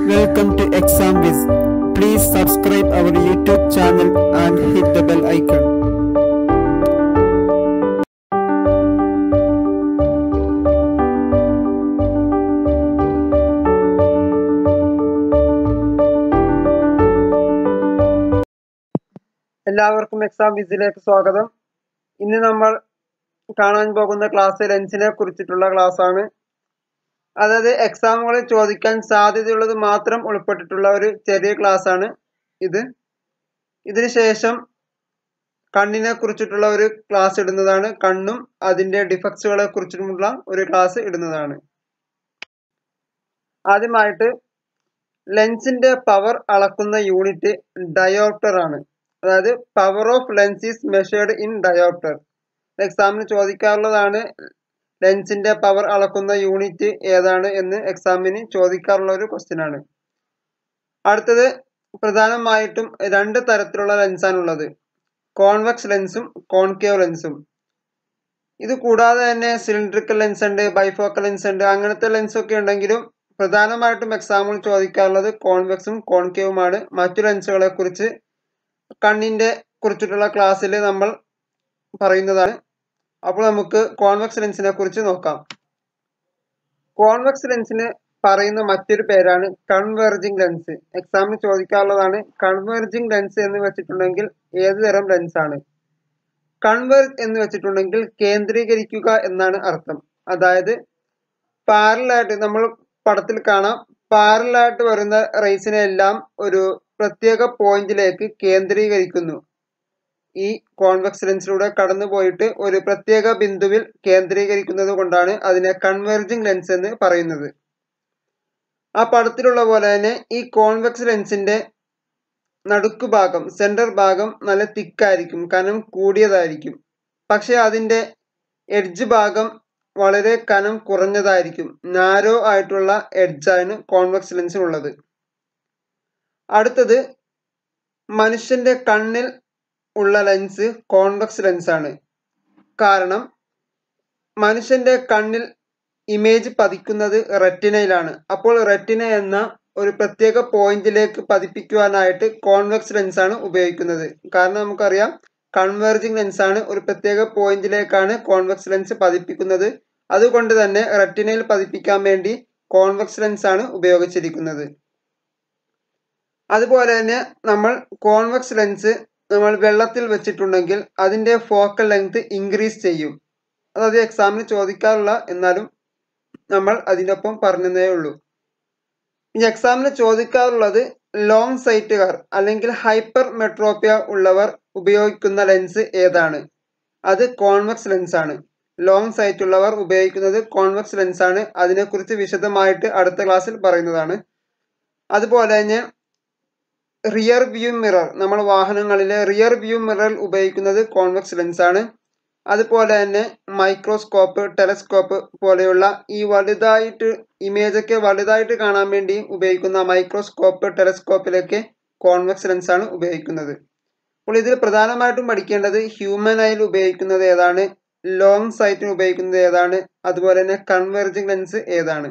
Welcome to Exam Viz. Please subscribe our YouTube channel and hit the bell icon. എല്ലാവർക്കും exam വിസിലേക്ക് സ്വാഗതം ഇന്ന് നമ്മൾ കാണാൻ പോകുന്ന ക്ലാസ് ലെൻസിനെ കുറിച്ചിട്ടുള്ള ക്ലാസ് ആണ് അതായത് എക്സാമുകളിൽ ചോദിക്കാൻ സാധ്യതയുള്ളത് മാത്രം ഉൾപ്പെട്ടിട്ടുള്ള ഒരു ചെറിയ ക്ലാസ് ആണ് ഇത് ഇതിന് ശേഷം കണ്ണിനെ കുറിച്ചിട്ടുള്ള ഒരു ക്ലാസ് ഇടുന്നതാണ് കണ്ണും അതിന്റെ ഡിഫക്ട്സുകളെ കുറിച്ചിട്ടുമുള്ള ഒരു ക്ലാസ് ഇടുന്നതാണ് ആദ്യമായിട്ട് ലെൻസിന്റെ പവർ അളക്കുന്ന യൂണിറ്റ് ഡയോപ്റ്റർ ആണ് അതായത് power of lens is measured in dioptre എക്സാമിന് ചോദിക്കാറുള്ളതാണ് ലെൻസിന്റെ പവർ അളക്കുന്ന യൂണിറ്റ് ഏതാണ് എന്ന് എക്സാമിന് ചോദിക്കാറുള്ള ഒരു ക്വസ്റ്റ്യൻ ആണ് അടുത്തത് പ്രധാനമായിട്ടും രണ്ട് തരത്തിലുള്ള ലെൻസാണുള്ളത് കോൺവെക്സ് ലെൻസും കോൺകേവ് ലെൻസും ഇത് കൂടാതെ തന്നെ സിലിണ്ടറിക്കൽ ലെൻസ് ഉണ്ട് ബൈഫോക്കൽ ലെൻസ് ഉണ്ട് അങ്ങനത്തെ ലെൻസ് ഒക്കെ ഉണ്ടെങ്കിലും പ്രധാനമായിട്ടും എക്സാമിൽ ചോദിക്കാറുള്ളത് കോൺവെക്സും കോൺകേവുമാണ് മറ്റു ലെൻസുകളെ കുറിച്ച് കണ്ണിന്റെ കുറിച്ചിട്ടുള്ള ക്ലാസ്സിൽ നമ്മൾ പറയുന്നതാണ് അപ്പോൾ നമുക്ക് കോൺവെക്സ് ലെൻസിനെ കുറിച്ച് നോക്കാം കോൺവെക്സ് ലെൻസിന് പറയുന്ന മറ്റൊരു പേരാണ് കൺവെർജിങ് ലെൻസ് എക്സാമിന് ചോദിക്കാറുള്ളതാണ് കൺവെർജിങ് ലെൻസ് എന്ന് വെച്ചിട്ടുണ്ടെങ്കിൽ ഏത് തരം ലെൻസ് ആണ് കൺവെർജ് എന്ന് വെച്ചിട്ടുണ്ടെങ്കിൽ കേന്ദ്രീകരിക്കുക എന്നാണ് അർത്ഥം അതായത് പാരലായിട്ട് നമ്മൾ പടത്തിൽ കാണാം പാരലായിട്ട് വരുന്ന റേസിനെ എല്ലാം ഒരു പ്രത്യേക പോയിന്റിലേക്ക് കേന്ദ്രീകരിക്കുന്നു ഈ കോൺവെക്സ് ലെൻസിലൂടെ കടന്നു പോയിട്ട് ഒരു പ്രത്യേക ബിന്ദുവിൽ കേന്ദ്രീകരിക്കുന്നത് കൊണ്ടാണ് അതിനെ കൺവെർജിങ് ലെൻസ് എന്ന് പറയുന്നത് ആ പടത്തിലുള്ള പോലെ തന്നെ ഈ കോൺവെക്സ് ലെൻസിന്റെ നടുക്കു ഭാഗം സെന്റർ ഭാഗം നല്ല തിക്കായിരിക്കും കനം കൂടിയതായിരിക്കും പക്ഷെ അതിന്റെ എഡ്ജ് ഭാഗം വളരെ കനം കുറഞ്ഞതായിരിക്കും നാരോ ആയിട്ടുള്ള എഡ്ജാണ് കോൺവെക്സ് ലെൻസിനുള്ളത് അടുത്തത് മനുഷ്യന്റെ കണ്ണിൽ ഉള്ള ലെൻസ് കോൺവെക്സ് ലെൻസ് ആണ് കാരണം മനുഷ്യന്റെ കണ്ണിൽ ഇമേജ് പതിക്കുന്നത് റെറ്റിനയിലാണ് അപ്പോൾ റെറ്റിന എന്ന ഒരു പ്രത്യേക പോയിന്റിലേക്ക് പതിപ്പിക്കുവാനായിട്ട് കോൺവെക്സ് ലെൻസ് ആണ് ഉപയോഗിക്കുന്നത് കാരണം നമുക്കറിയാം കൺവേർജിങ് ലെൻസ് ആണ് ഒരു പ്രത്യേക പോയിന്റിലേക്കാണ് കോൺവെക്സ് ലെൻസ് പതിപ്പിക്കുന്നത് അതുകൊണ്ട് തന്നെ റെറ്റിനയിൽ പതിപ്പിക്കാൻ വേണ്ടി കോൺവെക്സ് ലെൻസ് ആണ് ഉപയോഗിച്ചിരിക്കുന്നത് അതുപോലെ തന്നെ നമ്മൾ കോൺവെക്സ് ലെൻസ് നമ്മൾ വെള്ളത്തിൽ വെച്ചിട്ടുണ്ടെങ്കിൽ അതിന്റെ ഫോക്കൽ ലെങ്ത് ഇൻക്രീസ് ചെയ്യും അതായത് എക്സാമിന് ചോദിക്കാറുള്ള എന്നാലും നമ്മൾ അതിനൊപ്പം പറഞ്ഞതേ ഉള്ളൂ ഇനി എക്സാമിന് ചോദിക്കാറുള്ളത് ലോങ് സൈറ്റുകാർ അല്ലെങ്കിൽ ഹൈപ്പർ മെട്രോപ്പിയ ഉള്ളവർ ഉപയോഗിക്കുന്ന ലെൻസ് ഏതാണ് അത് കോൺവെക്സ് ലെൻസ് ആണ് ലോങ് സൈറ്റ് ഉള്ളവർ ഉപയോഗിക്കുന്നത് കോൺവെക്സ് ലെൻസ് ആണ് അതിനെക്കുറിച്ച് വിശദമായിട്ട് അടുത്ത ക്ലാസ്സിൽ പറയുന്നതാണ് അതുപോലെ തന്നെ റിയർ വ്യൂ മിറർ നമ്മൾ വാഹനങ്ങളിലെ റിയർ വ്യൂ മിറർ ഉപയോഗിക്കുന്നത് കോൺവെക്സ് ലെൻസ് ആണ് അതുപോലെ തന്നെ മൈക്രോസ്കോപ്പ് ടെലസ്കോപ്പ് പോലെയുള്ള ഈ വലുതായിട്ട് ഇമേജ് ഒക്കെ വലുതായിട്ട് കാണാൻ വേണ്ടി ഉപയോഗിക്കുന്ന മൈക്രോസ്കോപ്പ് ടെലസ്കോപ്പിലൊക്കെ കോൺവെക്സ് ലെൻസ് ആണ് ഉപയോഗിക്കുന്നത് അപ്പോൾ ഇതിൽ പ്രധാനമായിട്ടും പഠിക്കേണ്ടത് ഹ്യൂമൻ ഐയിൽ ഉപയോഗിക്കുന്നത് ഏതാണ് ലോങ് സൈറ്റിന് ഉപയോഗിക്കുന്നത് ഏതാണ് അതുപോലെ തന്നെ കൺവെർജിങ് ലെൻസ് ഏതാണ്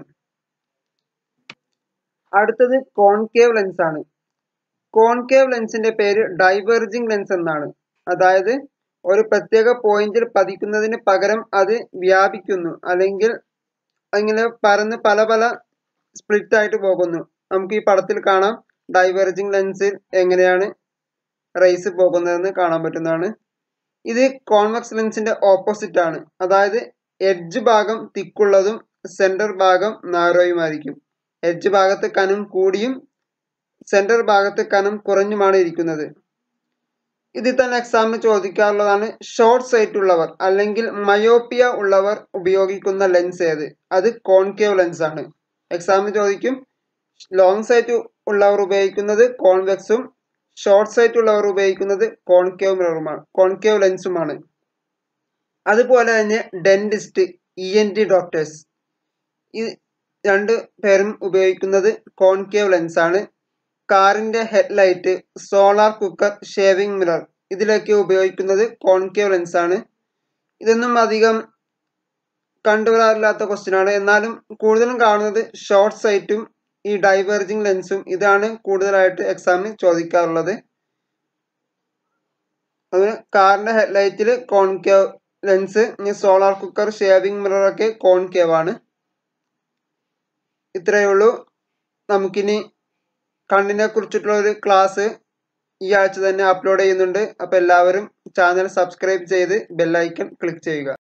അടുത്തത് കോൺകേവ് ലെൻസ് ആണ് കോൺകേവ് ലെൻസിന്റെ പേര് ഡൈവേർജിങ് ലെൻസ് എന്നാണ് അതായത് ഒരു പ്രത്യേക പോയിന്റിൽ പതിക്കുന്നതിന് പകരം അത് വ്യാപിക്കുന്നു അല്ലെങ്കിൽ അങ്ങനെ പരന്ന് പല പല സ്പ്ലിറ്റ് ആയിട്ട് പോകുന്നു നമുക്ക് ഈ പടത്തിൽ കാണാം ഡൈവേർജിങ് ലെൻസിൽ എങ്ങനെയാണ് റേസ് പോകുന്നതെന്ന് കാണാൻ പറ്റുന്നതാണ് ഇത് കോൺവെക്സ് ലെൻസിന്റെ ഓപ്പോസിറ്റ് ആണ് അതായത് എഡ്ജ് ഭാഗം തിക്കുള്ളതും സെന്റർ ഭാഗം നാരോയുമായിരിക്കും എഡ്ജ് ഭാഗത്ത് കനം കൂടിയും സെന്റർ ഭാഗത്ത് കനം കുറഞ്ഞുമാണ് ഇരിക്കുന്നത് ഇതിൽ തന്നെ എക്സാമിന് ചോദിക്കാറുള്ളതാണ് ഷോർട്ട് സൈറ്റ് ഉള്ളവർ അല്ലെങ്കിൽ മയോപ്പിയ ഉള്ളവർ ഉപയോഗിക്കുന്ന ലെൻസ് ഏത് അത് കോൺകേവ് ലെൻസ് ആണ് എക്സാമിന് ചോദിക്കും ലോങ് സൈറ്റ് ഉള്ളവർ ഉപയോഗിക്കുന്നത് കോൺവെക്സും ഷോർട്ട് സൈറ്റ് ഉള്ളവർ ഉപയോഗിക്കുന്നത് കോൺകേവ് മിററുമാണ് കോൺകേവ് ലെൻസുമാണ് അതുപോലെ തന്നെ dentist E N T doctors ഈ രണ്ട് പേരും ഉപയോഗിക്കുന്നത് കോൺകേവ് ലെൻസ് ആണ് കാറിന്റെ headlight solar cooker shaving mirror ഇതിലൊക്കെ ഉപയോഗിക്കുന്നത് കോൺകേവ് ലെൻസ് ആണ് ഇതൊന്നും അധികം കണ്ടുവരാറില്ലാത്ത ക്വസ്റ്റ്യൻ ആണ് എന്നാലും കൂടുതലും കാണുന്നത് ഷോർട്ട് സൈറ്റും ഈ ഡൈവേർജിങ് ലെൻസും ഇതാണ് കൂടുതലായിട്ട് എക്സാമിന് ചോദിക്കാറുള്ളത് അതുപോലെ കാറിന്റെ ഹെഡ്ലൈറ്റിൽ കോൺകേവ് ലെൻസ് ഇനി സോളാർ കുക്കർ ഷേവിംഗ് മിറർ ഒക്കെ കോൺകേവ് ആണ് ഇത്രയേ ഉള്ളൂ നമുക്കിനി കണ്ണിനെ കുറിച്ചിട്ടുള്ള ഒരു ക്ലാസ് ഈ ആഴ്ച തന്നെ അപ്ലോഡ് ചെയ്യുന്നുണ്ട് അപ്പോൾ എല്ലാവരും ചാനൽ സബ്സ്ക്രൈബ് ചെയ്ത് ബെല്ലൈക്കൺ ക്ലിക്ക് ചെയ്യുക